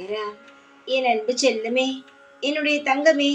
சாய்ராம் என் அன்பு செல்லுமே என்னுடைய தங்கமே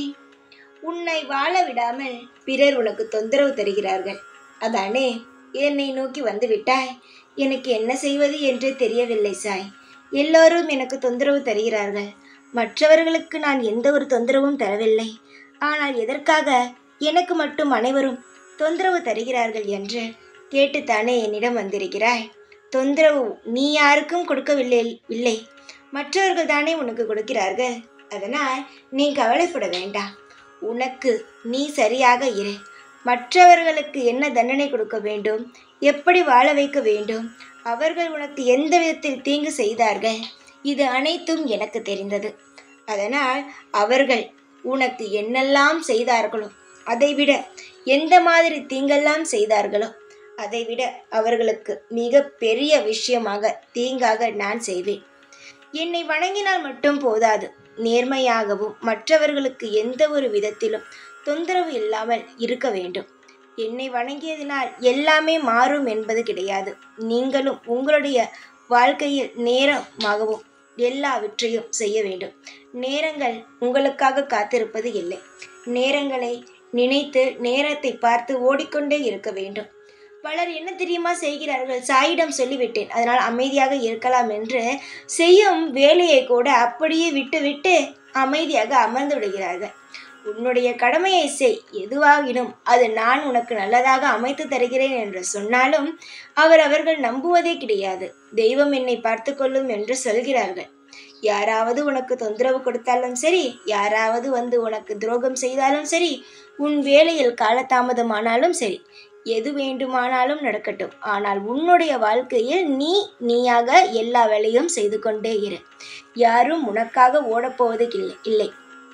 உன்னை வாழ விடாமல் பிறர் உனக்கு தொந்தரவு தருகிறார்கள் அதானே என்னை நோக்கி வந்து விட்டாய் எனக்கு என்ன செய்வது என்று தெரியவில்லை சாய் எல்லோரும் எனக்கு தொந்தரவு தருகிறார்கள் மற்றவர்களுக்கு நான் எந்த ஒரு தொந்தரவும் தரவில்லை ஆனால் எதற்காக எனக்கு மட்டும் அனைவரும் தொந்தரவு தருகிறார்கள் என்று கேட்டுத்தானே என்னிடம் வந்திருக்கிறாய் தொந்தரவு நீ யாருக்கும் கொடுக்கவில்லை இல்லை மற்றவர்கள் தானே உனக்கு கொடுக்கிறார்கள் அதனால் நீ கவலைப்பட வேண்டாம் உனக்கு நீ சரியாக இரு மற்றவர்களுக்கு என்ன தண்டனை கொடுக்க வேண்டும் எப்படி வாழ வைக்க வேண்டும் அவர்கள் உனக்கு எந்த விதத்தில் தீங்கு செய்தார்கள் இது அனைத்தும் எனக்கு தெரிந்தது அதனால் அவர்கள் உனக்கு என்னெல்லாம் செய்தார்களோ அதைவிட எந்த மாதிரி தீங்கெல்லாம் செய்தார்களோ அதைவிட அவர்களுக்கு மிக பெரிய விஷயமாக தீங்காக நான் செய்வேன் என்னை வணங்கினால் மட்டும் போதாது நேர்மையாகவும் மற்றவர்களுக்கு எந்த ஒரு விதத்திலும் தொந்தரவு இல்லாமல் இருக்க வேண்டும் என்னை வணங்கியதினால் எல்லாமே மாறும் என்பது கிடையாது நீங்களும் உங்களுடைய வாழ்க்கையில் நேரமாகவும் எல்லாவற்றையும் செய்ய வேண்டும் நேரங்கள் உங்களுக்காக காத்திருப்பது இல்லை நேரங்களை நினைத்து நேரத்தை பார்த்து ஓடிக்கொண்டே இருக்க வேண்டும் பலர் என்ன தெரியுமா செய்கிறார்கள் சாயிடம் சொல்லிவிட்டேன் அதனால் அமைதியாக இருக்கலாம் என்று செய்யும் வேலையை கூட அப்படியே விட்டுவிட்டு அமைதியாக அமர்ந்து விடுகிறார்கள் உன்னுடைய கடமையை செய் எதுவாகினும் அது நான் உனக்கு நல்லதாக அமைத்து தருகிறேன் என்று சொன்னாலும் அவர் அவர்கள் நம்புவதே கிடையாது தெய்வம் என்னை பார்த்து கொள்ளும் என்று சொல்கிறார்கள் யாராவது உனக்கு தொந்தரவு கொடுத்தாலும் சரி யாராவது வந்து உனக்கு துரோகம் செய்தாலும் சரி உன் வேலையில் காலதாமதமானாலும் சரி எது வேண்டுமானாலும் நடக்கட்டும் ஆனால் உன்னுடைய வாழ்க்கையில் நீ நீயாக எல்லா வேலையும் செய்து கொண்டே இரு யாரும் உனக்காக ஓடப்போவது இல்லை இல்லை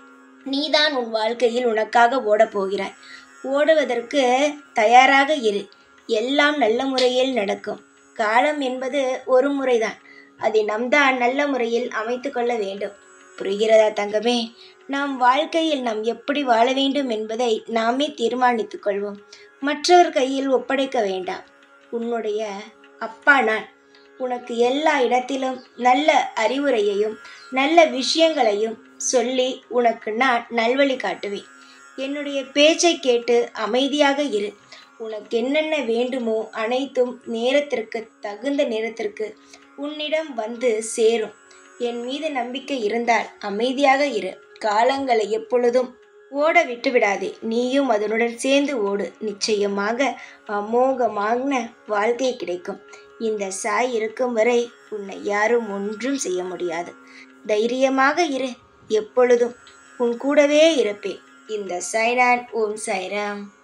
நீதான் உன் வாழ்க்கையில் உனக்காக ஓடப் போகிறாய் ஓடுவதற்கு தயாராக இரு எல்லாம் நல்ல முறையில் நடக்கும் காலம் என்பது ஒரு முறைதான் அதை நம் தான் நல்ல முறையில் அமைத்து கொள்ள வேண்டும் புரிகிறதா தங்கமே நாம் வாழ்க்கையில் நாம் எப்படி வாழ வேண்டும் என்பதை நாமே தீர்மானித்துக் கொள்வோம் மற்றவர் கையில் ஒப்படைக்க வேண்டாம் உன்னுடைய அப்பா நான் உனக்கு எல்லா இடத்திலும் நல்ல அறிவுரையையும் நல்ல விஷயங்களையும் சொல்லி உனக்கு நான் நல்வழி காட்டுவேன் என்னுடைய பேச்சை கேட்டு அமைதியாக இரு உனக்கு என்னென்ன வேண்டுமோ அனைத்தும் நேரத்திற்கு தகுந்த நேரத்திற்கு உன்னிடம் வந்து சேரும் என் மீது நம்பிக்கை இருந்தால் அமைதியாக இரு காலங்களை எப்பொழுதும் ஓட விட்டு விடாதே நீயும் அதனுடன் சேர்ந்து ஓடு நிச்சயமாக அமோகமான வாழ்க்கை கிடைக்கும் இந்த சாய் இருக்கும் வரை உன்னை யாரும் ஒன்றும் செய்ய முடியாது தைரியமாக இரு எப்பொழுதும் உன் கூடவே இருப்பேன் இந்த சாய்ரான் ஓம் சாய்ராம்